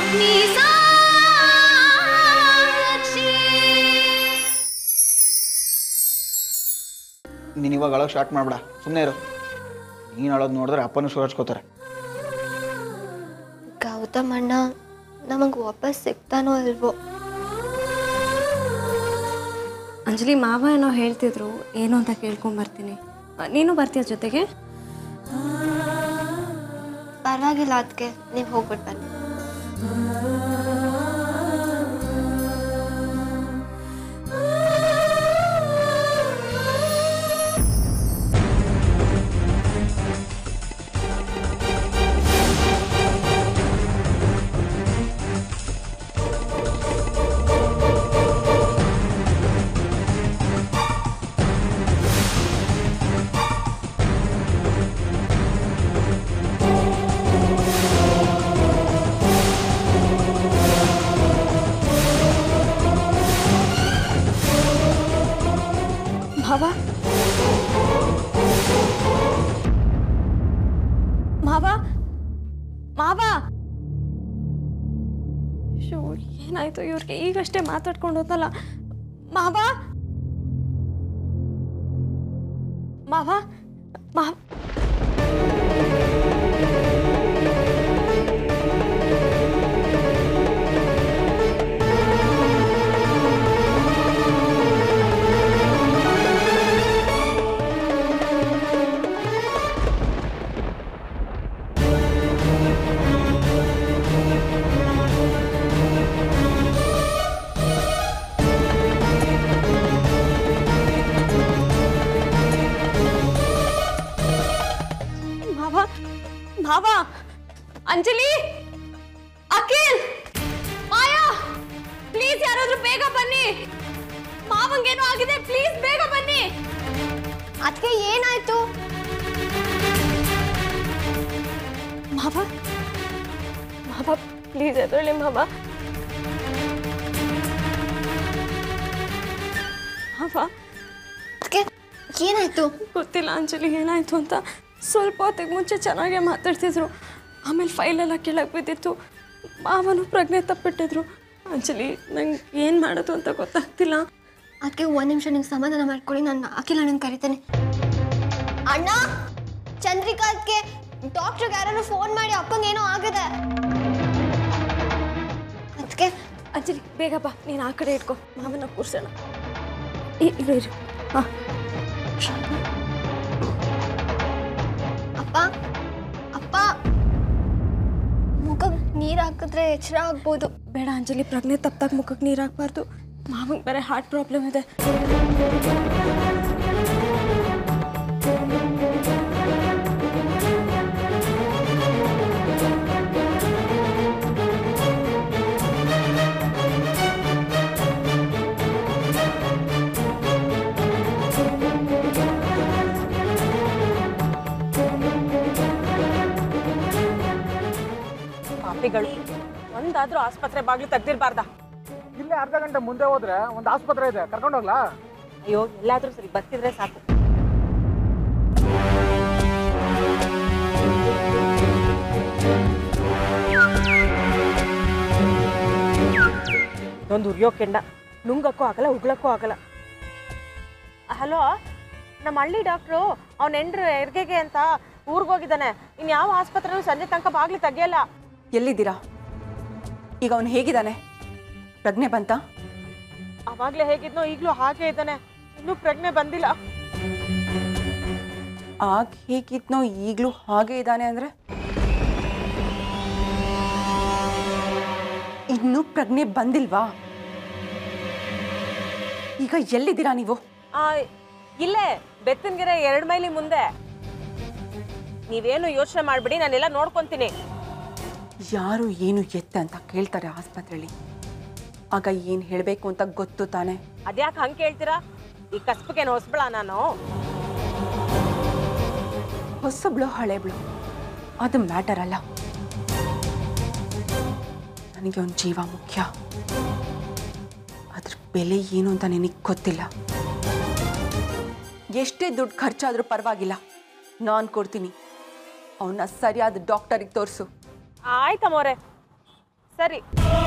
ನೀನು ಇವಾಗ ಅಳೋಕೆ ಸ್ಟಾರ್ಟ್ ಮಾಡ್ಬೇಡ ಸುಮ್ಮನೆ ಇರು ನೀನು ಅಳೋದು ನೋಡಿದ್ರೆ ಅಪ್ಪನೂ ಸುರಚ್ಕೋತಾರೆ ಗೌತಮ್ ಅಣ್ಣ ನಮಗೆ ವಾಪಸ್ ಸಿಗ್ತಾನೋ ಇಲ್ವೋ ಅಂಜಲಿ ಮಾವ ಏನೋ ಹೇಳ್ತಿದ್ರು ಏನು ಅಂತ ಕೇಳ್ಕೊಂಬರ್ತೀನಿ ಆ, ನೀನು ಬರ್ತೀಯ ಜೊತೆಗೆ ಪರವಾಗಿಲ್ಲ ಅದಕ್ಕೆ ನೀವು ಹೋಗ್ಬಿಟ್ಟು ಬನ್ನಿ ಮಾವ ಮಾವ ಮಾವ ಶೋ ಏನಾಯ್ತು ಇವ್ರಿಗೆ ಈಗಷ್ಟೇ ಮಾತಾಡ್ಕೊಂಡು ಹೋದಲ್ಲ ಮಾವ ಮಾವ ಮಾವ ಮಾವ ಮಾವ ಅಂಜಲಿ ಅಖಿಲ್ ಮಾಯಾ ಪ್ಲೀಸ್ ಯಾರಾದ್ರೂ ಬೇಗ ಬನ್ನಿ ಮಾವಂಗೇನೋ ಆಗಿದೆ ಪ್ಲೀಸ್ ಬೇಗ ಬನ್ನಿ ಅದಕ್ಕೆ ಏನಾಯ್ತು ಮಾವ ಮಾವ ಪ್ಲೀಸ್ ಎದುರಳಿ ಮಾವ ಮಾವ ಅದಕ್ಕೆ ಏನಾಯ್ತು ಗೊತ್ತಿಲ್ಲ ಅಂಜಲಿ ಏನಾಯ್ತು ಅಂತ ಸ್ವಲ್ಪ ಹೊತ್ತಿಗೆ ಮುಂಚೆ ಚೆನ್ನಾಗೇ ಮಾತಾಡ್ತಿದ್ರು ಆಮೇಲೆ ಫೈಲೆಲ್ಲ ಕೆಳಗೆ ಬಿದ್ದಿತ್ತು ಮಾವನು ಪ್ರಜ್ಞೆ ತಪ್ಪಿಟ್ಟಿದ್ರು ಅಂಜಲಿ ನಂಗೆ ಏನು ಮಾಡೋದು ಅಂತ ಗೊತ್ತಾಗ್ತಿಲ್ಲ ಅದಕ್ಕೆ ಒಂದು ನಿಮಿಷ ನೀವು ಸಮಾಧಾನ ಮಾಡ್ಕೊಳ್ಳಿ ನಾನು ಅಖಿಲ್ ಅಣ್ಣನ ಕರಿತೇನೆ ಅಣ್ಣ ಚಂದ್ರಿಕಾ ಅದಕ್ಕೆ ಡಾಕ್ಟ್ರಿಗೆ ಯಾರು ಫೋನ್ ಮಾಡಿ ಅಪ್ಪಂಗೆ ಏನೋ ಆಗಿದೆ ಅದಕ್ಕೆ ಅಂಜಲಿ ಬೇಗ ಬಾ ನೀನು ಆ ಕಡೆ ಇಟ್ಕೋ ಮಾವನ ಕೂರ್ಸೋಣ ಇರು ಇರು ಹಾಂ ಅಪ್ಪ ಅಪ್ಪ ಮುಖಕ್ಕೆ ನೀರು ಹಾಕಿದ್ರೆ ಎಚ್ಚರ ಆಗ್ಬೋದು ಬೇಡ ಅಂಜಲಿ ಪ್ರಜ್ಞೆ ತಪ್ಪಾಗ ಮುಖಕ್ಕೆ ನೀರು ಹಾಕ್ಬಾರ್ದು ಮಾವಂಗೆ ಬೇರೆ ಹಾರ್ಟ್ ಪ್ರಾಬ್ಲಮ್ ಇದೆ ಪಾಪಿಗಳು ಒಂದಾದ್ರೂ ಆಸ್ಪತ್ರೆ ಬಾಗ್ಲು ತೆಗ್ದಿರ್ಬಾರ್ದ ಇಲ್ಲೇ ಅರ್ಧ ಗಂಟೆ ಮುಂದೆ ಹೋದ್ರೆ ಒಂದು ಆಸ್ಪತ್ರೆ ಇದೆ ಕರ್ಕೊಂಡು ಹೋಗ್ಲಾ ಅಯ್ಯೋ ಎಲ್ಲಾದ್ರೂ ಸರಿ ಬರ್ತಿದ್ರೆ ಸಾಕು ಒಂದು ಉರಿಯೋ ಕೆಂಡ ನುಂಗಕ್ಕೂ ಆಗಲ್ಲ ಉಗ್ಳಕ್ಕೂ ಆಗಲ್ಲ ಹಲೋ ನಮ್ಮ ಹಳ್ಳಿ ಡಾಕ್ಟ್ರು ಅವ್ನ ಹೆಂಡ್ರು ಹೆರ್ಗೆಗೆ ಅಂತ ಊರಿಗೆ ಹೋಗಿದ್ದಾನೆ ಇನ್ ಯಾವ ಆಸ್ಪತ್ರೆನೂ ಸಂಜೆ ತನಕ ಬಾಗ್ಲು ತೆಗಿಯಲ್ಲ ಎಲ್ಲಿದ್ದೀರಾ ಈಗ ಅವನು ಹೇಗಿದ್ದಾನೆ ಪ್ರಜ್ಞೆ ಬಂತ ಅವಾಗ್ಲೇ ಹೇಗಿದ್ನೋ ಈಗ್ಲೂ ಹಾಗೆ ಇದ್ದಾನೆ ಇನ್ನೂ ಪ್ರಜ್ಞೆ ಬಂದಿಲ್ಲ ಆಗ ಹೇಗಿದ್ನೋ ಈಗಲೂ ಹಾಗೆ ಇದ್ದಾನೆ ಅಂದ್ರೆ ಇನ್ನೂ ಪ್ರಜ್ಞೆ ಬಂದಿಲ್ವಾ ಈಗ ಎಲ್ಲಿದ್ದೀರಾ ನೀವು ಆ, ಇಲ್ಲೇ ಬೆತ್ತನ್ಗೆರೆ ಎರಡ್ ಮೈಲಿ ಮುಂದೆ ನೀವೇನು ಯೋಚನೆ ಮಾಡ್ಬಿಡಿ ನಾನೆಲ್ಲ ನೋಡ್ಕೊಂತೀನಿ ಯಾರು ಏನು ಎತ್ತ ಅಂತ ಕೇಳ್ತಾರೆ ಆಸ್ಪತ್ರೆಯಲ್ಲಿ ಆಗ ಏನು ಹೇಳಬೇಕು ಅಂತ ಗೊತ್ತು ತಾನೆ ಅದ್ಯಾಕೆ ಹಂಗೆ ಕೇಳ್ತೀರಾ ಈ ಕಸ್ಬಕ್ಕೇನು ಹೊಸಬಳ ನಾನು ಹೊಸಬ್ಳು ಹಳೆಬ್ಳು ಅದು ಮ್ಯಾಟರ್ ಅಲ್ಲ ನನಗೆ ಒಂದು ಜೀವ ಮುಖ್ಯ ಅದ್ರ ಬೆಲೆ ಏನು ಅಂತ ನಿನಗೆ ಗೊತ್ತಿಲ್ಲ ಎಷ್ಟೇ ದುಡ್ಡು ಖರ್ಚಾದರೂ ಪರವಾಗಿಲ್ಲ ನಾನು ಕೊಡ್ತೀನಿ ಅವನ್ನ ಸರಿಯಾದ ಡಾಕ್ಟರಿಗೆ ತೋರಿಸು ಆಯ್ತಮ್ಮವ್ರೆ ಸರಿ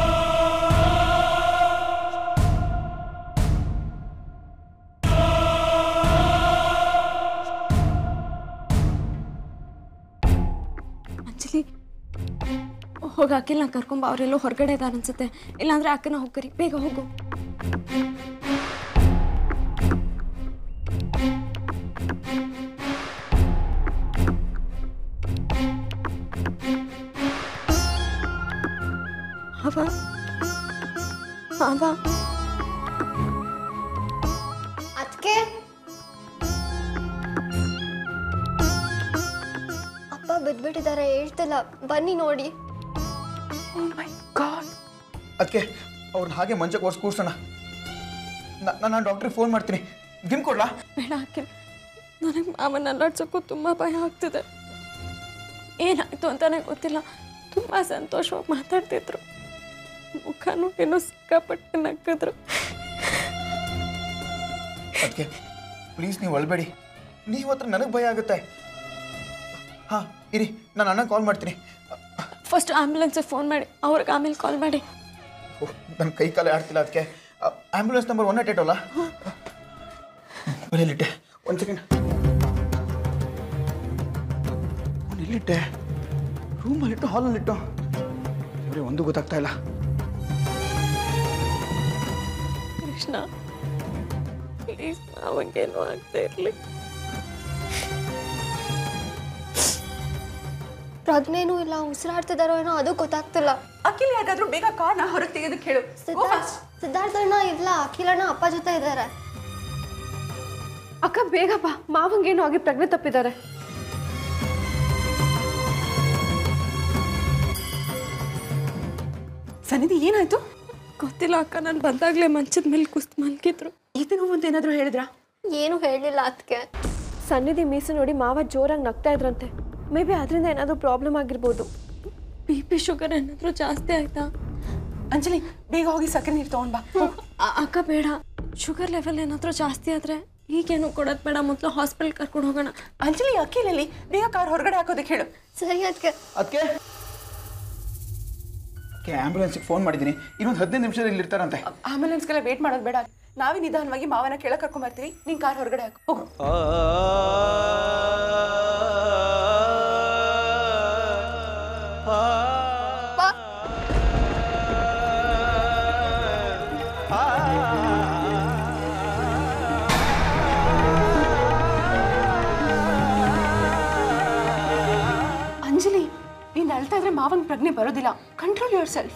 ಅಂಜಲಿ ಹೋಗಿ ಅಕ್ಕಿಲ್ನ ಕರ್ಕೊಂಬ ಅವರೆಲ್ಲೋ ಹೊರಗಡೆ ಇದಾರೆ ಅನ್ಸುತ್ತೆ ಇಲ್ಲಾಂದ್ರೆ ಅಕ್ಕನ ಹೋಗ್ಕರಿ ಬೇಗ ಹೋಗು ಅವ ಅವ ಅದಕ್ಕೆ ಅಪ್ಪ ಬಿದ್ಬಿಟ್ಟಿದ್ದಾರೆ ಹೇಳ್ತಿಲ್ಲ ಬನ್ನಿ ನೋಡಿ ಅದಕ್ಕೆ ಅವ್ರನ್ನ ಹಾಗೆ ಮಂಚಕ್ಕೆ ಓಡಿಸ್ ಕೂರ್ಸೋಣ ನಾನು ಡಾಕ್ಟ್ರಿಗೆ ಫೋನ್ ಮಾಡ್ತೀನಿ ಗಿಮ್ ಕೊಡ್ಲಾ ಬೇಡ ಅಕ್ಕಿ ನನಗೆ ಮಾವನ ಅಲ್ಲಾಡ್ಸೋಕ್ಕೂ ತುಂಬ ಭಯ ಆಗ್ತಿದೆ ಏನಾಯ್ತು ಅಂತಾನೆ ಗೊತ್ತಿಲ್ಲ ತುಂಬ ಸಂತೋಷವಾಗಿ ಮಾತಾಡ್ತಿದ್ರು ಮುಖನೂ ಏನೋ ಸಿಕ್ಕಾಪಟ್ಟೆ ನಕ್ಕಿದ್ರು ಅದಕ್ಕೆ ಪ್ಲೀಸ್ ನೀವು ಅಳ್ಬೇಡಿ ನೀವು ಹತ್ರ ನನಗೆ ಭಯ ಆಗುತ್ತೆ ಹಾಂ ಇರಿ ನಾನು ಅಣ್ಣ ಕಾಲ್ ಮಾಡ್ತೀನಿ ಫಸ್ಟ್ ಆ್ಯಂಬುಲೆನ್ಸಿಗೆ ಫೋನ್ ಮಾಡಿ ಅವ್ರಿಗೆ ಆಮೇಲೆ ಕಾಲ್ ಮಾಡಿ ನನ್ನ ಕೈ ಕಾಲೇ ಆಡ್ತಿಲ್ಲ ಅದಕ್ಕೆ ambulance number one eight eight ಅಲ್ಲ ಬರೆಯಲ್ಲಿಟ್ಟೆ ಒಂದು ಸೆಕೆಂಡ್ ಅವ್ನು ಎಲ್ಲಿಟ್ಟೆ ರೂಮಲ್ಲಿಟ್ಟು ಹಾಲಲ್ಲಿಟ್ಟು ಬರೀ ಒಂದು ಗೊತ್ತಾಗ್ತಾ ಇಲ್ಲ ಕೃಷ್ಣ ಪ್ಲೀಸ್ ಮಾವಂಗೇನು ಆಗ್ತಾ ಇರಲಿ ಪ್ರಜ್ಞೆನೂ ಇಲ್ಲ ಉಸಿರಾಡ್ತಿದಾರೋ ಏನೋ ಅದು ಗೊತ್ತಾಗ್ತಿಲ್ಲ ಅಖಿಲ್ ಯಾಕಾದ್ರೂ ಬೇಗ ಕಾರ್ನ ಹೊರಗೆ ತೆಗೆದಕ್ಕೆ ಹೇಳು ಸಿದ್ಧಾರ್ಥ ಸಿದ್ಧಾರ್ಥಣ್ಣ ಇಲ್ಲ ಅಖಿಲಣ್ಣ ಅಪ್ಪ ಜೊತೆ ಇದ್ದಾರೆ ಅಕ್ಕ ಬೇಗ ಬಾ ಮಾವಂಗೇನು ಆಗಿ ಪ್ರಜ್ಞೆ ತಪ್ಪಿದ್ದಾರೆ ಸನ್ನಿಧಿ ಏನಾಯ್ತು ಗೊತ್ತಿಲ್ಲ ಅಕ್ಕ ನಾನು ಬಂದಾಗಲೇ ಮಂಚದ ಮೇಲೆ ಕುಸ್ತು ಮಲ್ಗಿದ್ರು ಈತ ನೋವು ಅಂತ ಏನಾದರೂ ಹೇಳಿದ್ರಾ ಏನು ಹೇಳಿಲ್ಲ ಅದಕ್ಕೆ ಸನ್ನಿಧಿ ಮೀಸು ನೋಡಿ ಮಾವ ಜೋರಾಗಿ ನಗ್ತಾ ಇದ್ರಂತೆ ಮೇ ಬಿ ಅದರಿಂದ ಏನಾದರೂ ಪ್ರಾಬ್ಲಮ್ ಆಗಿರ್ಬೋದು ಬಿ ಪಿ ಶುಗರ್ ಏನಾದರೂ ಜಾಸ್ತಿ ಆಯ್ತಾ ಅಂಜಲಿ ಬೇಗ ಹೋಗಿ ಸಕ್ಕರೆ ನೀರು ತೊಗೊಂಡ್ ಬಾ ಹೋಗು. ಅ- ಅಕ್ಕ ಬೇಡ ಶುಗರ್ ಲೆವೆಲ್ ಏನಾದರೂ ಜಾಸ್ತಿ ಆದರೆ ಈಗೇನು ಕೊಡೋದು ಬೇಡ ಮೊದಲು ಹಾಸ್ಪಿಟಲ್ ಕರ್ಕೊಂಡು ಹೋಗೋಣ ಅಂಜಲಿ ಅಖಿಲಲ್ಲಿ ಬೇಗ ಕಾರ್ ಹೊರಗಡೆ ಹಾಕೋದಕ್ಕೆ ಹೇಳು ಸರಿ ಅದಕ್ಕೆ ಅದಕ್ಕೆ ಓಕೆ ಆ್ಯಂಬುಲೆನ್ಸಿಗೆ ಫೋನ್ ಮಾಡಿದ್ದೀನಿ ಇನ್ನೊಂದು ಹದಿನೈದು ನಿಮಿಷದಲ್ಲಿ ಇಲ್ಲಿ ಇರ್ತಾರಂತೆ ಆಂಬುಲೆನ್ಸ್ಗೆಲ್ಲ ವೇಟ್ ಮಾಡೋದು ಬೇಡ ನಾವೇ ನಿಧಾನವಾಗಿ ಮಾವನ ಕೆಳಗೆ ಕರ್ಕೊಂಡ್ ಬರ್ತೀವಿ ನೀನ್ ಕಾರ್ ಹೊರಗಡೆ ಹಾಕು ಹೋಗು ಅಂಜಲಿ ನೀನ್ ಅಳ್ತಾ ಇದ್ರೆ ಮಾವನ್ ಪ್ರಜ್ಞೆ ಬರೋದಿಲ್ಲ ಕಂಟ್ರೋಲ್ ಯುವರ್ ಸೆಲ್ಫ್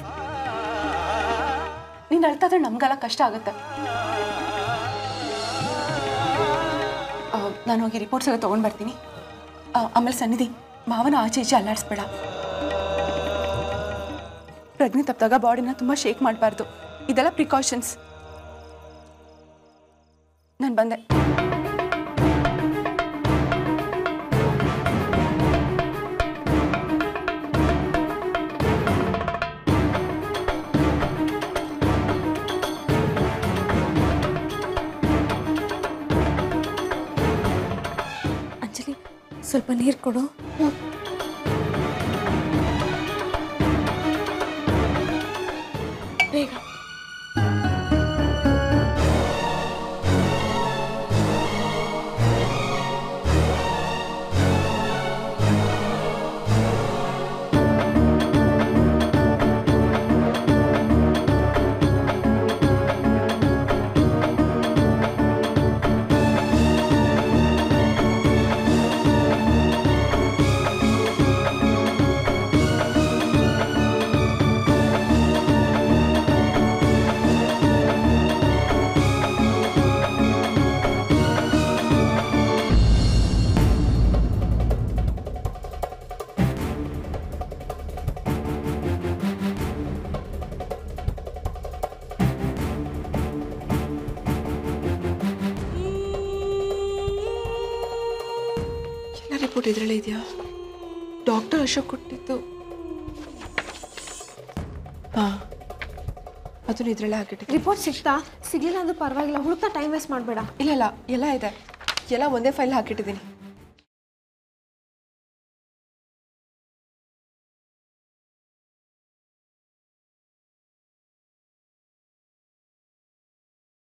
ನೀನ್ ಅಳ್ತಾ ಇದ್ರೆ ನಮ್ಗೆಲ್ಲ ಕಷ್ಟ ಆಗುತ್ತೆ ಆ, ನಾನು ಹೋಗಿ ರಿಪೋರ್ಟ್ಸ್ ಎಲ್ಲ ತೊಗೊಂಡು ಬರ್ತೀನಿ ಆ, ಆಮೇಲೆ ಸನ್ನಿಧಿ ಮಾವನ ಆಚೆ ಈಚೆ ಅಲ್ಲಾಡಿಸ್ಬೇಡ ಪ್ರಜ್ಞೆ ತಪ್ಪಿದಾಗ ಬಾಡಿನ ತುಂಬ ಶೇಕ್ ಮಾಡಬಾರ್ದು ಇದೆಲ್ಲ ಪ್ರಿಕಾಷನ್ಸ್ ನಾನು ಬಂದೆ ಅಂಜಲಿ ಸ್ವಲ್ಪ ನೀರು ಕೊಡು ಬೇಗ ಎಲ್ಲ ರಿಪೋರ್ಟ್ ಇದರಲ್ಲೇ ಇದೆಯಾ ಡಾಕ್ಟರ್ ಅಶೋಕ್ ಕೊಟ್ಟಿದ್ದು ಹಾಂ ಅದನ್ನು ಇದರಲ್ಲೇ ಹಾಕಿಟ್ಟಿದ್ದೆ ರಿಪೋರ್ಟ್ ಸಿಗ್ತಾ ಸಿಗ್ಲಿಲ್ಲ ಅಂದ್ರೆ ಪರವಾಗಿಲ್ಲ ಹುಡುಕ್ತಾ ಟೈಮ್ ವೇಸ್ಟ್ ಮಾಡಬೇಡ ಇಲ್ಲ ಇಲ್ಲ ಎಲ್ಲ ಇದೆ ಎಲ್ಲ ಒಂದೇ ಫೈಲ್ ಹಾಕಿಟ್ಟಿದ್ದೀನಿ